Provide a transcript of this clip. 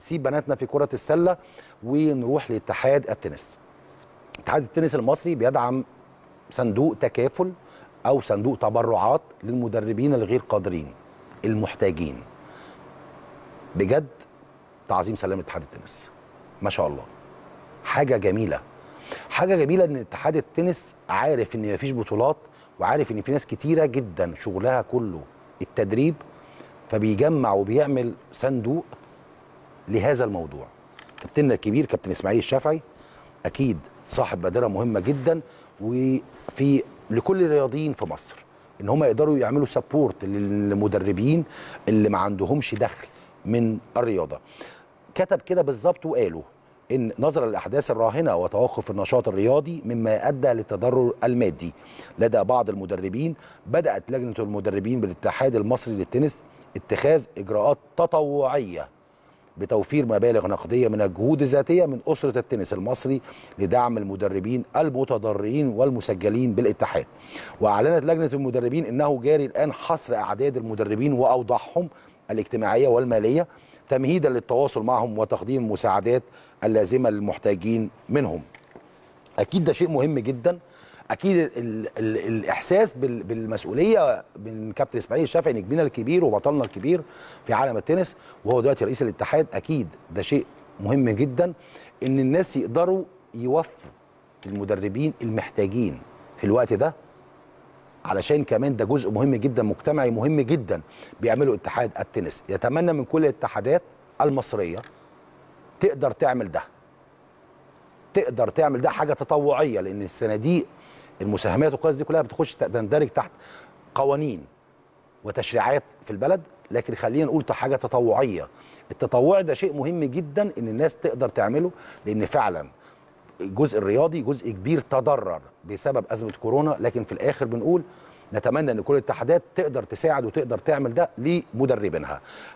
سيب بناتنا في كره السله ونروح لاتحاد التنس اتحاد التنس المصري بيدعم صندوق تكافل او صندوق تبرعات للمدربين الغير قادرين المحتاجين بجد تعظيم سلام اتحاد التنس ما شاء الله حاجه جميله حاجه جميله ان اتحاد التنس عارف ان مفيش بطولات وعارف ان في ناس كتيره جدا شغلها كله التدريب فبيجمع وبيعمل صندوق لهذا الموضوع كابتننا الكبير كابتن اسماعيل الشافعي اكيد صاحب بادره مهمه جدا وفي لكل الرياضيين في مصر ان هم يقدروا يعملوا سبورت للمدربين اللي ما عندهمش دخل من الرياضه كتب كده بالظبط وقالوا ان نظرا للاحداث الراهنه وتوقف النشاط الرياضي مما ادى للتضرر المادي لدى بعض المدربين بدات لجنه المدربين بالاتحاد المصري للتنس اتخاذ اجراءات تطوعيه بتوفير مبالغ نقديه من الجهود الذاتيه من اسره التنس المصري لدعم المدربين المتضررين والمسجلين بالاتحاد. واعلنت لجنه المدربين انه جاري الان حصر اعداد المدربين واوضاعهم الاجتماعيه والماليه تمهيدا للتواصل معهم وتقديم المساعدات اللازمه للمحتاجين منهم. اكيد ده شيء مهم جدا اكيد ال ال الاحساس بال بالمسؤوليه من كابتن اسماعيل الشافعي نجمنا الكبير وبطلنا الكبير في عالم التنس وهو دلوقتي رئيس الاتحاد اكيد ده شيء مهم جدا ان الناس يقدروا يوفوا المدربين المحتاجين في الوقت ده علشان كمان ده جزء مهم جدا مجتمعي مهم جدا بيعمله اتحاد التنس يتمنى من كل الاتحادات المصريه تقدر تعمل ده تقدر تعمل ده حاجه تطوعيه لان الصناديق المساهمات والقصص دي كلها بتخش تندرج تحت قوانين وتشريعات في البلد لكن خلينا نقول حاجه تطوعيه التطوع ده شيء مهم جدا ان الناس تقدر تعمله لان فعلا الجزء الرياضي جزء كبير تضرر بسبب ازمه كورونا لكن في الاخر بنقول نتمنى ان كل الاتحادات تقدر تساعد وتقدر تعمل ده لمدربينها